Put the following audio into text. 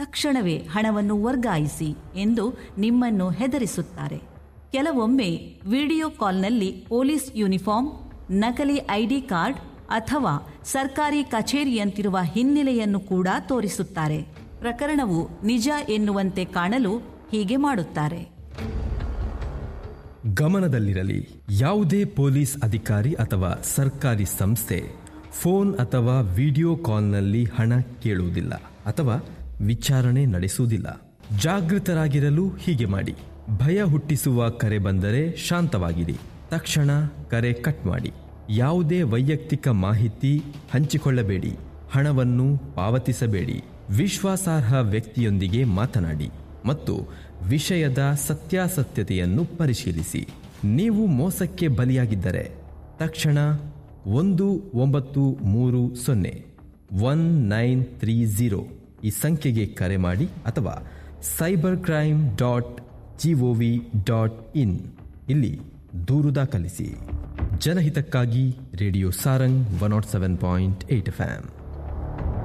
ತಕ್ಷಣವೇ ಹಣವನ್ನು ವರ್ಗಾಯಿಸಿ ಎಂದು ನಿಮ್ಮನ್ನು ಹೆದರಿಸುತ್ತಾರೆ ಕೆಲವೊಮ್ಮೆ ವಿಡಿಯೋ ಕಾಲ್ನಲ್ಲಿ ಪೊಲೀಸ್ ಯೂನಿಫಾರ್ಮ್ ನಕಲಿ ಐಡಿ ಕಾರ್ಡ್ ಅಥವಾ ಸರ್ಕಾರಿ ಕಚೇರಿಯಂತಿರುವ ಹಿನ್ನೆಲೆಯನ್ನು ಕೂಡ ತೋರಿಸುತ್ತಾರೆ ಪ್ರಕರಣವು ನಿಜ ಎನ್ನುವಂತೆ ಕಾಣಲು ಹೀಗೆ ಮಾಡುತ್ತಾರೆ ಗಮನದಲ್ಲಿರಲಿ ಯಾವುದೇ ಪೊಲೀಸ್ ಅಧಿಕಾರಿ ಅಥವಾ ಸರ್ಕಾರಿ ಸಂಸ್ಥೆ ಫೋನ್ ಅಥವಾ ವಿಡಿಯೋ ಕಾಲ್ನಲ್ಲಿ ಹಣ ಕೇಳುವುದಿಲ್ಲ ಅಥವಾ ವಿಚಾರಣೆ ನಡೆಸುವುದಿಲ್ಲ ಜಾಗೃತರಾಗಿರಲು ಹೀಗೆ ಮಾಡಿ ಭಯ ಹುಟ್ಟಿಸುವ ಕರೆ ಬಂದರೆ ಶಾಂತವಾಗಿರಿ ತಕ್ಷಣ ಕರೆ ಕಟ್ ಮಾಡಿ ಯಾವುದೇ ವೈಯಕ್ತಿಕ ಮಾಹಿತಿ ಹಂಚಿಕೊಳ್ಳಬೇಡಿ ಹಣವನ್ನು ಪಾವತಿಸಬೇಡಿ ವಿಶ್ವಾಸಾರ್ಹ ವ್ಯಕ್ತಿಯೊಂದಿಗೆ ಮಾತನಾಡಿ ಮತ್ತು ವಿಷಯದ ಸತ್ಯಾಸತ್ಯತೆಯನ್ನು ಪರಿಶೀಲಿಸಿ ನೀವು ಮೋಸಕ್ಕೆ ಬಲಿಯಾಗಿದ್ದರೆ ತಕ್ಷಣ ಒಂದು ಒಂಬತ್ತು ಮೂರು ಸೊನ್ನೆ ಒನ್ ನೈನ್ ತ್ರೀ ಝೀರೋ ಈ ಸಂಖ್ಯೆಗೆ ಕರೆ ಮಾಡಿ ಅಥವಾ cyber crime dot GOV dot in ಇಲ್ಲಿ ದೂರು ದಾಖಲಿಸಿ ಜನಹಿತಕ್ಕಾಗಿ radio Sarang one nought seven point eight F